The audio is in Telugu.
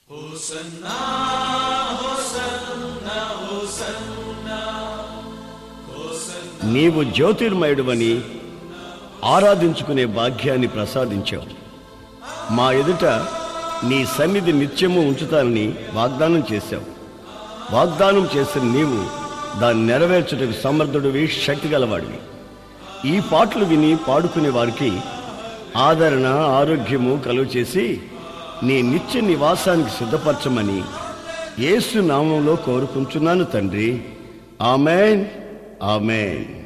నీవు జ్యోతిర్మయుడువని ఆరాధించుకునే భాగ్యాన్ని ప్రసాదించావు మా ఎదుట నీ సన్నిధి నిత్యము ఉంచుతానని వాగ్దానం చేశావు వాగ్దానం చేసిన నీవు దాన్ని నెరవేర్చుటకు సమర్థుడివి శక్తి గలవాడివి ఈ పాటలు విని పాడుకునే వారికి ఆదరణ ఆరోగ్యము కలుగు చేసి నీ నిత్య నివాసానికి సిద్ధపరచమని యేసు నామంలో కోరుకుంటున్నాను తండ్రి ఆమెన్ ఆమెన్